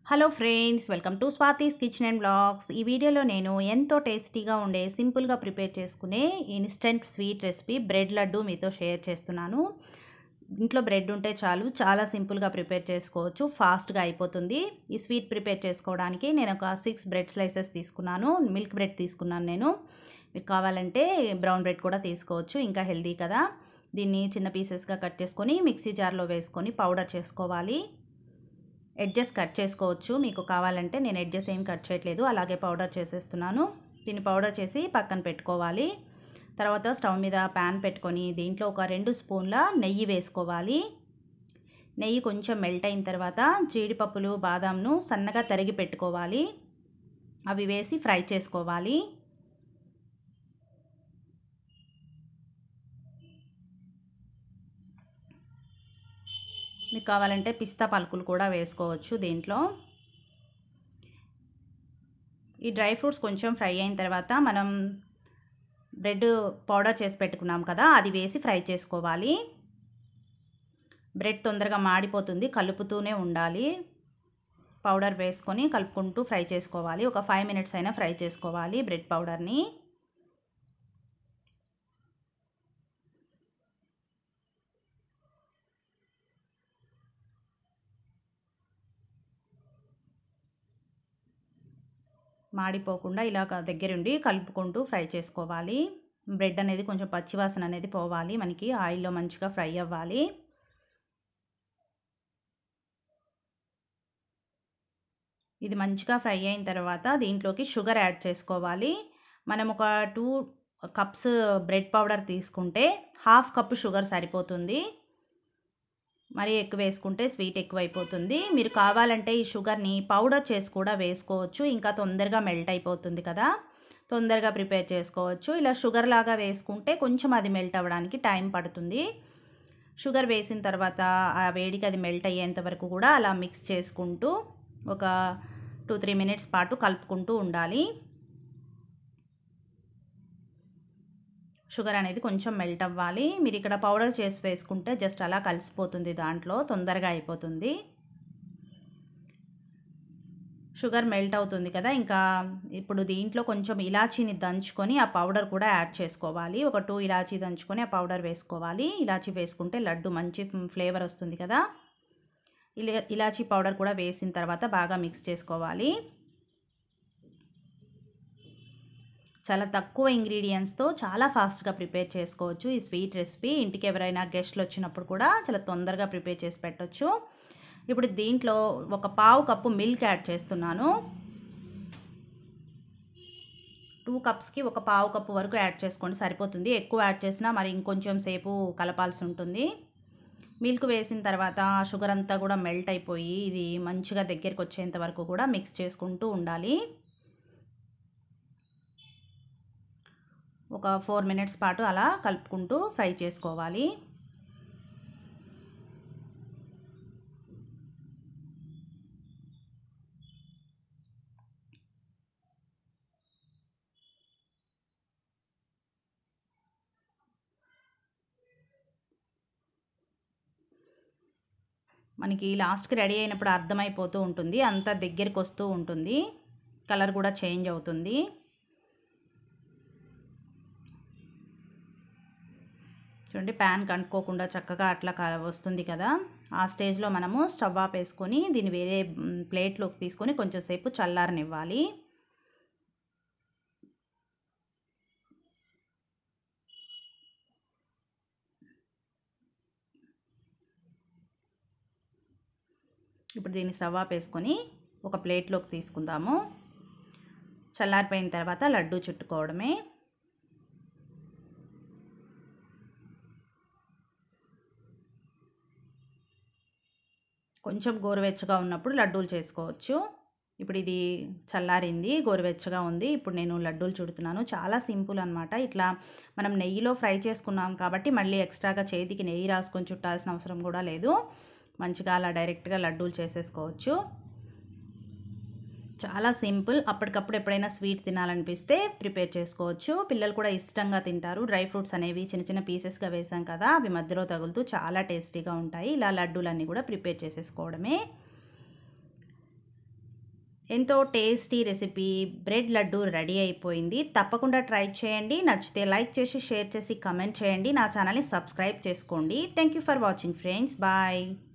hello friends welcome to Swathi's kitchen and blogs ఈ వీడియోలో నేను ఎంతో టేస్టీగా ఉండే సింపుల్గా ప్రిపేర్ చేసుకునే instant sweet recipe bread laddu మీతో షేర్ చేస్తున్నాను ఇంట్లో బ్రెడ్ ఉంటే చాలు చాలా సింపుల్గా ప్రిపేర్ చేసుకోవచ్చు ఫాస్ట్గా అయిపోతుంది ఈ స్వీట్ ప్రిపేర్ చేసుకోవడానికి నేను ఒక సిక్స్ బ్రెడ్ స్లైసెస్ తీసుకున్నాను మిల్క్ బ్రెడ్ తీసుకున్నాను నేను మీకు కావాలంటే బ్రౌన్ బ్రెడ్ కూడా తీసుకోవచ్చు ఇంకా హెల్దీ కదా దీన్ని చిన్న పీసెస్గా కట్ చేసుకొని మిక్సీ జార్లో వేసుకొని పౌడర్ చేసుకోవాలి ఎడ్జెస్ కట్ చేసుకోవచ్చు మీకు కావాలంటే నేను ఎడ్జెస్ ఏం కట్ చేయట్లేదు అలాగే పౌడర్ చేసేస్తున్నాను దీన్ని పౌడర్ చేసి పక్కన పెట్టుకోవాలి తర్వాత స్టవ్ మీద ప్యాన్ పెట్టుకొని దీంట్లో ఒక రెండు స్పూన్ల నెయ్యి వేసుకోవాలి నెయ్యి కొంచెం మెల్ట్ అయిన తర్వాత జీడిపప్పులు బాదాంను సన్నగా తరిగి పెట్టుకోవాలి అవి వేసి ఫ్రై చేసుకోవాలి మీకు కావాలంటే పిస్తా పలుకులు కూడా వేసుకోవచ్చు దీంట్లో ఈ డ్రై ఫ్రూట్స్ కొంచెం ఫ్రై అయిన తర్వాత మనం బ్రెడ్ పౌడర్ చేసి పెట్టుకున్నాం కదా అది వేసి ఫ్రై చేసుకోవాలి బ్రెడ్ తొందరగా మాడిపోతుంది కలుపుతూనే ఉండాలి పౌడర్ వేసుకొని కలుపుకుంటూ ఫ్రై చేసుకోవాలి ఒక ఫైవ్ మినిట్స్ అయినా ఫ్రై చేసుకోవాలి బ్రెడ్ పౌడర్ని మాడిపోకుండా ఇలా దగ్గరుండి కలుపుకుంటూ ఫ్రై చేసుకోవాలి బ్రెడ్ అనేది కొంచెం పచ్చివాసన అనేది పోవాలి మనకి ఆయిల్లో మంచిగా ఫ్రై అవ్వాలి ఇది మంచిగా ఫ్రై అయిన తర్వాత దీంట్లోకి షుగర్ యాడ్ చేసుకోవాలి మనం ఒక టూ కప్స్ బ్రెడ్ పౌడర్ తీసుకుంటే హాఫ్ కప్ షుగర్ సరిపోతుంది మరీ ఎక్కువ వేసుకుంటే స్వీట్ ఎక్కువైపోతుంది మీరు కావాలంటే ఈ షుగర్ని పౌడర్ చేసి కూడా వేసుకోవచ్చు ఇంకా తొందరగా మెల్ట్ అయిపోతుంది కదా తొందరగా ప్రిపేర్ చేసుకోవచ్చు ఇలా షుగర్ లాగా వేసుకుంటే కొంచెం అది మెల్ట్ అవ్వడానికి టైం పడుతుంది షుగర్ వేసిన తర్వాత ఆ వేడికి అది మెల్ట్ అయ్యేంత వరకు కూడా అలా మిక్స్ చేసుకుంటూ ఒక టూ త్రీ మినిట్స్ పాటు కలుపుకుంటూ ఉండాలి షుగర్ అనేది కొంచెం మెల్ట్ అవ్వాలి మీరు ఇక్కడ పౌడర్ చేసి వేసుకుంటే జస్ట్ అలా కలిసిపోతుంది దాంట్లో తొందరగా అయిపోతుంది షుగర్ మెల్ట్ అవుతుంది కదా ఇంకా ఇప్పుడు దీంట్లో కొంచెం ఇలాచీని దంచుకొని ఆ పౌడర్ కూడా యాడ్ చేసుకోవాలి ఒక టూ ఇలాచీ దంచుకొని ఆ పౌడర్ వేసుకోవాలి ఇలాచీ వేసుకుంటే లడ్డు మంచి ఫ్లేవర్ వస్తుంది కదా ఇలా ఇలాచీ పౌడర్ కూడా వేసిన తర్వాత బాగా మిక్స్ చేసుకోవాలి చాలా తక్కువ ఇంగ్రీడియంట్స్తో చాలా ఫాస్ట్గా ప్రిపేర్ చేసుకోవచ్చు ఈ స్వీట్ రెసిపీ ఇంటికి ఎవరైనా గెస్ట్లు వచ్చినప్పుడు కూడా చాలా తొందరగా ప్రిపేర్ చేసి పెట్టవచ్చు ఇప్పుడు దీంట్లో ఒక పావు కప్పు మిల్క్ యాడ్ చేస్తున్నాను టూ కప్స్కి ఒక పావు కప్పు వరకు యాడ్ చేసుకోండి సరిపోతుంది ఎక్కువ యాడ్ చేసినా మరి ఇంకొంచెం సేపు కలపాల్సి ఉంటుంది మిల్క్ వేసిన తర్వాత షుగర్ అంతా కూడా మెల్ట్ అయిపోయి ఇది మంచిగా దగ్గరికి వచ్చేంత వరకు కూడా మిక్స్ చేసుకుంటూ ఉండాలి ఒక ఫోర్ మినిట్స్ పాటు అలా కలుపుకుంటూ ఫ్రై చేసుకోవాలి మనకి లాస్ట్కి రెడీ అయినప్పుడు అర్థమైపోతూ ఉంటుంది అంతా దగ్గరికి వస్తూ ఉంటుంది కలర్ కూడా చేంజ్ అవుతుంది చూడండి ప్యాన్ కనుక్కోకుండా చక్కగా అట్లా వస్తుంది కదా ఆ స్టేజ్లో మనము స్టవ్ ఆఫ్ వేసుకొని దీన్ని వేరే ప్లేట్లోకి తీసుకొని కొంచెం సేపు చల్లారనివ్వాలి ఇప్పుడు దీన్ని స్టవ్ ఆఫ్ వేసుకొని ఒక ప్లేట్లోకి తీసుకుందాము చల్లారిపోయిన తర్వాత లడ్డు చుట్టుకోవడమే కొంచెం గోరువెచ్చగా ఉన్నప్పుడు లడ్డూలు చేసుకోవచ్చు ఇప్పుడు ఇది చల్లారింది గోరువెచ్చగా ఉంది ఇప్పుడు నేను లడ్డూలు చుడుతున్నాను చాలా సింపుల్ అనమాట ఇట్లా మనం నెయ్యిలో ఫ్రై చేసుకున్నాం కాబట్టి మళ్ళీ ఎక్స్ట్రాగా చేతికి నెయ్యి రాసుకొని చుట్టాల్సిన అవసరం కూడా లేదు మంచిగా అలా డైరెక్ట్గా లడ్డూలు చేసేసుకోవచ్చు చాలా సింపుల్ అప్పటికప్పుడు ఎప్పుడైనా స్వీట్ తినాలనిపిస్తే ప్రిపేర్ చేసుకోవచ్చు పిల్లలు కూడా ఇష్టంగా తింటారు డ్రై ఫ్రూట్స్ అనేవి చిన్న చిన్న పీసెస్గా వేసాం కదా అవి మధ్యలో తగులుతూ చాలా టేస్టీగా ఉంటాయి ఇలా లడ్డూలన్నీ కూడా ప్రిపేర్ చేసేసుకోవడమే ఎంతో tasty recipe bread laddu ready అయిపోయింది తప్పకుండా ట్రై చేయండి నచ్చితే లైక్ చేసి షేర్ చేసి కమెంట్ చేయండి నా ఛానల్ని సబ్స్క్రైబ్ చేసుకోండి thank you for watching friends bye